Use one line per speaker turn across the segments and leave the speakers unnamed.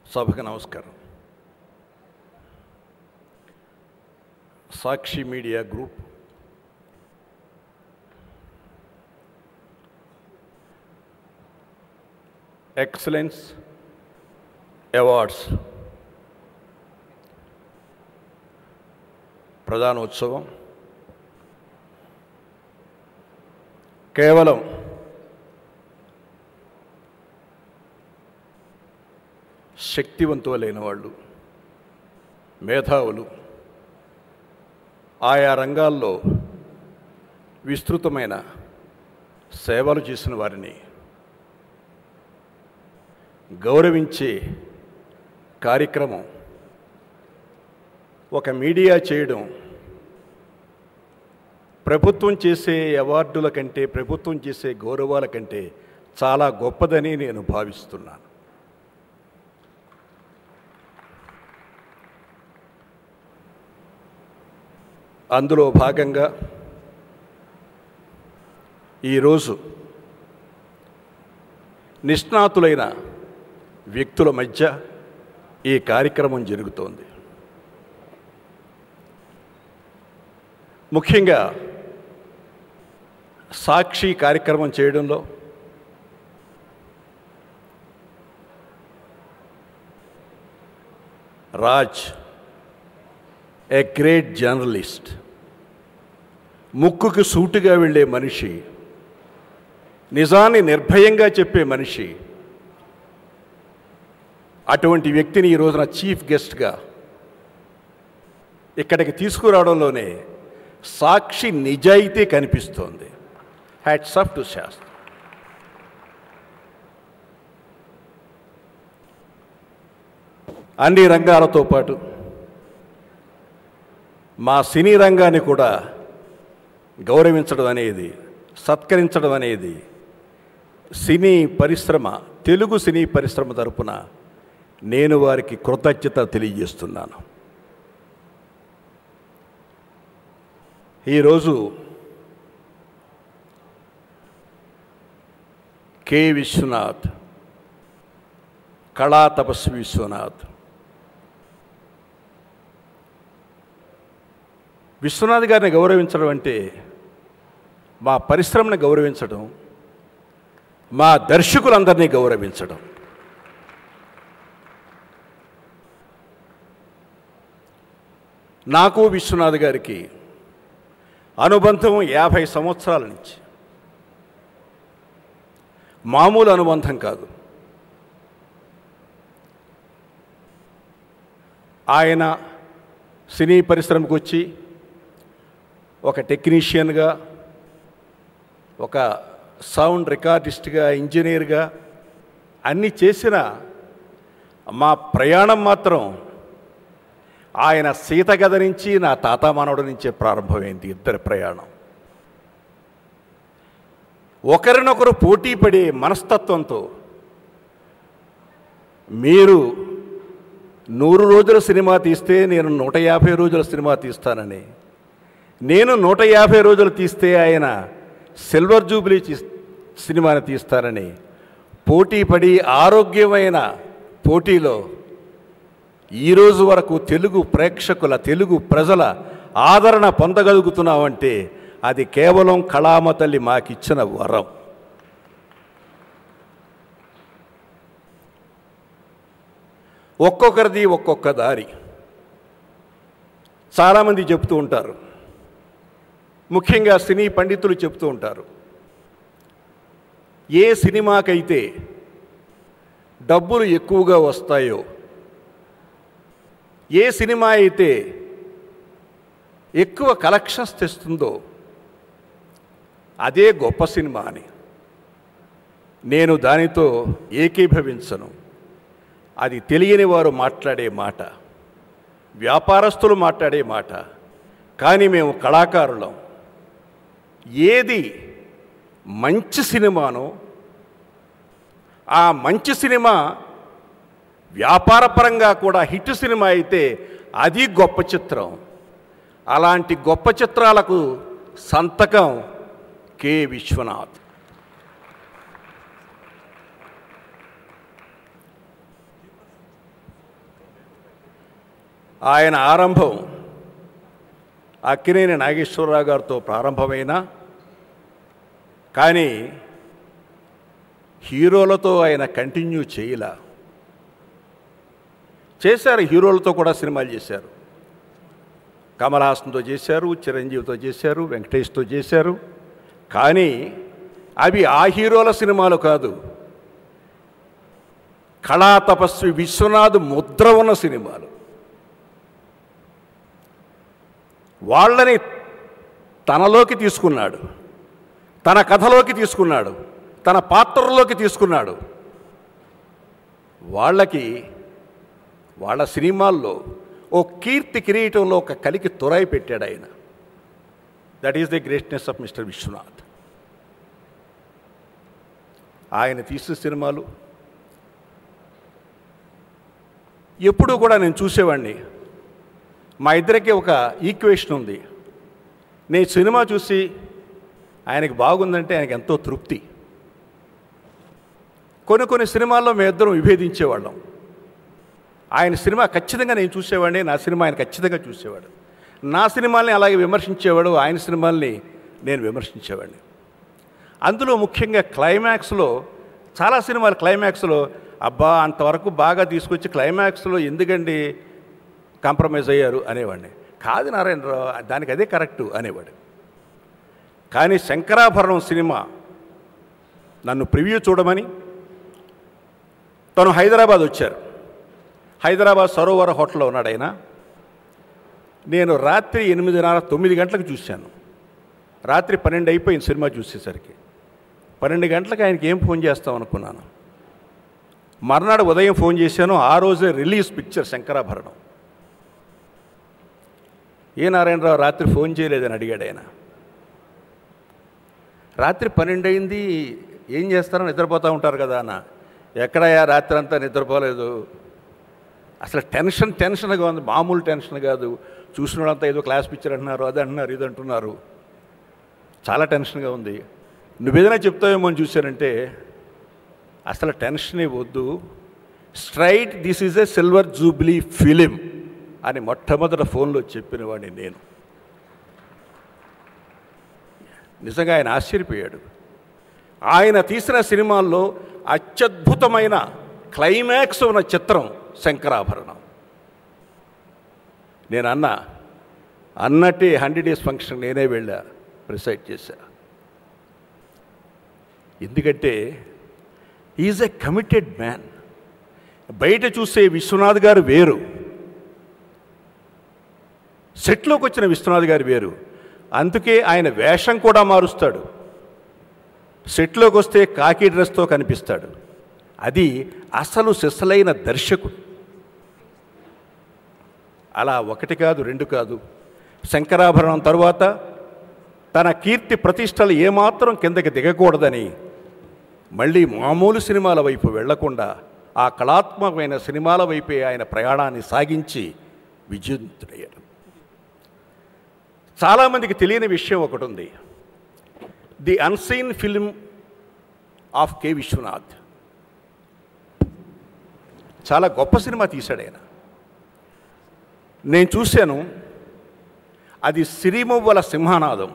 సభకు నమస్కారం Sakshi media group excellence awards ప్రధానోత్సవం కేవలం శక్తివంతులైన వాళ్ళు మేధావులు ఆయా రంగాల్లో విస్తృతమైన సేవలు చేసిన వారిని గౌరవించే కార్యక్రమం ఒక మీడియా చేయడం ప్రభుత్వం చేసే అవార్డుల కంటే ప్రభుత్వం చేసే గౌరవాల కంటే చాలా గొప్పదని నేను భావిస్తున్నాను అందులో భాగంగా ఈరోజు నిష్ణాతులైన వ్యక్తుల మధ్య ఈ కార్యక్రమం జరుగుతోంది ముఖ్యంగా సాక్షి కార్యక్రమం చేయడంలో రాజ్ ఏ గ్రేట్ జర్నలిస్ట్ ముక్కుకు సూటుగా వెళ్ళే మనిషి నిజాన్ని నిర్భయంగా చెప్పే మనిషి అటువంటి వ్యక్తిని ఈ రోజున చీఫ్ గెస్ట్గా ఇక్కడికి తీసుకురావడంలోనే సాక్షి నిజాయితీ కనిపిస్తోంది హ్యాట్స్ ఆఫ్ టు శాస్త్ర అన్ని రంగాలతో పాటు మా సినీ రంగాన్ని కూడా గౌరవించడం అనేది సత్కరించడం అనేది సినీ పరిశ్రమ తెలుగు సినీ పరిశ్రమ తరపున నేను వారికి కృతజ్ఞత తెలియజేస్తున్నాను ఈరోజు కె విశ్వనాథ్ కళా తపస్వి విశ్వనాథ్ విశ్వనాథ్ గారిని గౌరవించడం అంటే మా పరిశ్రమను గౌరవించడం మా దర్శకులందరినీ గౌరవించడం నాకు విశ్వనాథ్ గారికి అనుబంధం యాభై సంవత్సరాల నుంచి మామూలు అనుబంధం కాదు ఆయన సినీ పరిశ్రమకు వచ్చి ఒక టెక్నీషియన్గా ఒక సౌండ్ రికార్డిస్ట్గా ఇంజనీర్గా అన్నీ చేసిన మా ప్రయాణం మాత్రం ఆయన సీతగద నుంచి నా తాత మానవుడి నుంచే ప్రారంభమైంది ఇద్దరి ప్రయాణం ఒకరినొకరు పోటీ పడే మనస్తత్వంతో మీరు నూరు రోజుల సినిమా తీస్తే నేను నూట యాభై రోజుల సినిమా తీస్తానని నేను నూట యాభై రోజులు తీస్తే ఆయన సిల్వర్ జూబ్లీ తీ- సినిమాని తీస్తానని పోటీ పడి ఆరోగ్యమైన పోటీలో ఈరోజు వరకు తెలుగు ప్రేక్షకుల తెలుగు ప్రజల ఆదరణ పొందగలుగుతున్నామంటే అది కేవలం కళామ తల్లి మాకిచ్చిన వరం ఒక్కొక్కరిది ఒక్కొక్క దారి చాలామంది చెప్తూ ఉంటారు ముఖ్యంగా సినీ పండితులు చెప్తూ ఉంటారు ఏ సినిమాకైతే డబ్బులు ఎక్కువగా వస్తాయో ఏ సినిమా అయితే ఎక్కువ కలెక్షన్స్ తెస్తుందో అదే గొప్ప సినిమా అని నేను దానితో ఏకీభవించను అది తెలియని వారు మాట్లాడే మాట వ్యాపారస్తులు మాట్లాడే మాట కానీ మేము కళాకారులం ఏది మంచి సినిమానో ఆ మంచి సినిమా వ్యాపారపరంగా కూడా హిట్ సినిమా అయితే అది గొప్ప చిత్రం అలాంటి గొప్ప చిత్రాలకు సంతకం కె విశ్వనాథ్ ఆయన ఆరంభం అక్కినేని నాగేశ్వరరావు గారితో ప్రారంభమైన కానీ హీరోలతో ఆయన కంటిన్యూ చేయలా చేశారు హీరోలతో కూడా సినిమాలు చేశారు కమల్ హాసన్తో చేశారు చిరంజీవితో చేశారు వెంకటేష్తో చేశారు కానీ అవి ఆ హీరోల సినిమాలు కాదు కళా తపస్వి విశ్వనాథ్ ముద్ర ఉన్న సినిమాలు వాళ్ళని తనలోకి తీసుకున్నాడు తన కథలోకి తీసుకున్నాడు తన పాత్రలోకి తీసుకున్నాడు వాళ్ళకి వాళ్ళ సినిమాల్లో ఓ కీర్తి కిరీటంలో ఒక కలికి తురాయి పెట్టాడు ఆయన that is the greatness of mister Viswanath ఆయన తీసిన సినిమాలు ఎప్పుడూ కూడా నేను చూసేవాడిని మా ఇద్దరికి ఒక ఈక్వేషన్ ఉంది నేను సినిమా చూసి ఆయనకి బాగుందంటే ఆయనకి ఎంతో తృప్తి కొన్ని కొన్ని సినిమాల్లో మేమిద్దరం విభేదించేవాళ్ళం ఆయన సినిమా ఖచ్చితంగా నేను చూసేవాడిని నా సినిమా ఆయన ఖచ్చితంగా చూసేవాడు నా సినిమాల్ని అలాగే విమర్శించేవాడు ఆయన సినిమాల్ని నేను విమర్శించేవాడిని అందులో ముఖ్యంగా క్లైమాక్స్లో చాలా సినిమాలు క్లైమాక్స్లో అబ్బా అంతవరకు బాగా తీసుకొచ్చి క్లైమాక్స్లో ఎందుకండి కాంప్రమైజ్ అయ్యారు అనేవాడిని కాదు నారాయణరావు దానికి అదే కరెక్టు అనేవాడు కానీ శంకరాభరణం సినిమా నన్ను ప్రివ్యూ చూడమని తను హైదరాబాద్ వచ్చారు హైదరాబాద్ సరోవర హోటల్లో ఉన్నాడు ఆయన నేను రాత్రి ఎనిమిదిన్నర తొమ్మిది గంటలకు చూశాను రాత్రి పన్నెండు అయిపోయింది సినిమా చూసేసరికి పన్నెండు గంటలకు ఆయనకి ఏం ఫోన్ చేస్తాం అనుకున్నాను మర్నాడు ఉదయం ఫోన్ చేశాను ఆ రోజే రిలీజ్ పిక్చర్ శంకరాభరణం ఏ నారాయణరావు రాత్రి ఫోన్ చేయలేదని అడిగాడు ఆయన రాత్రి పన్నెండు అయింది ఏం చేస్తారో నిద్రపోతూ ఉంటారు కదా అన్న ఎక్కడయ్యా రాత్రి అంతా నిద్రపోలేదు అసలు టెన్షన్ టెన్షన్గా ఉంది మామూలు టెన్షన్ కాదు చూసిన వాళ్ళంతా ఏదో క్లాస్ పిక్చర్ అంటున్నారు అది అంటున్నారు ఇది అంటున్నారు చాలా టెన్షన్గా ఉంది నువ్వేదైనా చెప్తావేమో అని చూశానంటే అసలు టెన్షనే వద్దు straight this is a silver jubilee film అని మొట్టమొదట ఫోన్లో చెప్పిన వాడిని నేను నిజంగా ఆయన ఆశ్చర్యపోయాడు ఆయన తీసిన సినిమాల్లో అత్యద్భుతమైన క్లైమాక్స్ ఉన్న చిత్రం శంకరాభరణం నేను అన్నా అన్నట్టే హండ్రెడ్ డేస్ ఫంక్షన్ నేనే వెళ్ళా ప్రిసైడ్ చేశా ఎందుకంటే ఈజ్ ఎ కమిటెడ్ మ్యాన్ బయట చూసే విశ్వనాథ్ గారు వేరు సెట్లోకి వచ్చిన విశ్వనాథ్ గారు వేరు అందుకే ఆయన వేషం కూడా మారుస్తాడు సెట్లోకి వస్తే కాకి డ్రెస్తో కనిపిస్తాడు అది అసలు సిసలైన దర్శకుడు అలా ఒకటి కాదు రెండు కాదు శంకరాభరణం తరువాత తన కీర్తి ప్రతిష్టలు ఏమాత్రం కిందకి దిగకూడదని మళ్ళీ మామూలు సినిమాల వైపు వెళ్లకుండా ఆ కళాత్మకమైన సినిమాల వైపే ఆయన ప్రయాణాన్ని సాగించి విజయంతుడయ్యాడు చాలామందికి తెలియని విషయం ఒకటి ఉంది the unseen film of K Viswanath చాలా గొప్ప సినిమా తీశాడు ఆయన నేను చూశాను అది సిరిమువ్వల సింహానాదం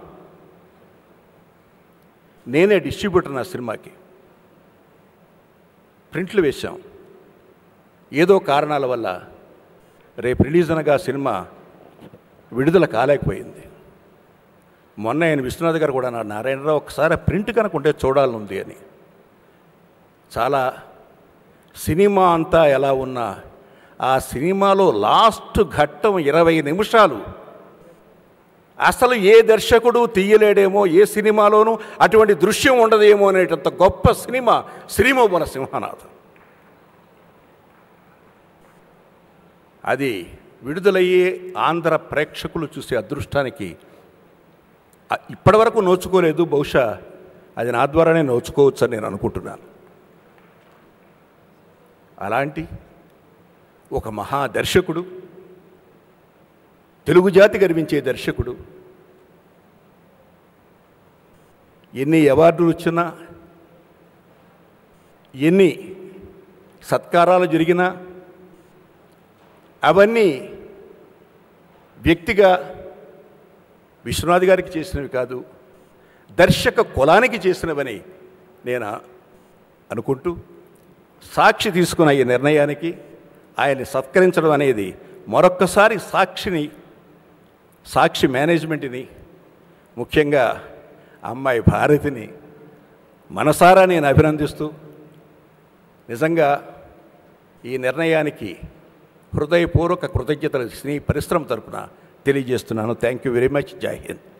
నేనే డిస్ట్రిబ్యూటర్ నా సినిమాకి ప్రింట్లు వేశాం ఏదో కారణాల వల్ల రేపు రిలీజ్ అనగా సినిమా విడుదల కాలేకపోయింది మొన్న ఆయన విశ్వనాథ్ గారు కూడా అన్నారు నారాయణరావు ఒకసారి ప్రింట్ కనుకుంటే చూడాలనుంది అని చాలా సినిమా అంతా ఎలా ఉన్నా ఆ సినిమాలో లాస్ట్ ఘట్టం ఇరవై నిమిషాలు అసలు ఏ దర్శకుడు తీయలేడేమో ఏ సినిమాలోనూ అటువంటి దృశ్యం ఉండదేమో అనేటంత గొప్ప సినిమా శ్రీమోబన సింహనాథం అది విడుదలయ్యే ఆంధ్ర ప్రేక్షకులు చూసే అదృష్టానికి అ- ఇప్పటివరకు నోచుకోలేదు బహుశా అది నా ద్వారానే నోచుకోవచ్చు అని నేను అనుకుంటున్నాను అలాంటి ఒక మహా దర్శకుడు తెలుగు జాతి గర్వించే దర్శకుడు ఎన్ని అవార్డులు వచ్చినా ఎన్ని సత్కారాలు జరిగినా అవన్నీ వ్యక్తిగా విశ్వనాథ్ గారికి చేసినవి కాదు దర్శక కులానికి చేసినవని నేను అనుకుంటూ సాక్షి తీసుకున్న ఈ నిర్ణయానికి ఆయన్ని సత్కరించడం అనేది మరొక్కసారి సాక్షిని సాక్షి మేనేజ్మెంట్ని ముఖ్యంగా అమ్మాయి భారతిని మనసారా నేను అభినందిస్తూ నిజంగా ఈ నిర్ణయానికి హృదయపూర్వక కృతజ్ఞతలు శ్రీ పరిశ్రమ తరపున తెలియజేస్తున్నాను థ్యాంక్ యూ వెరీ మచ్ జై హింద్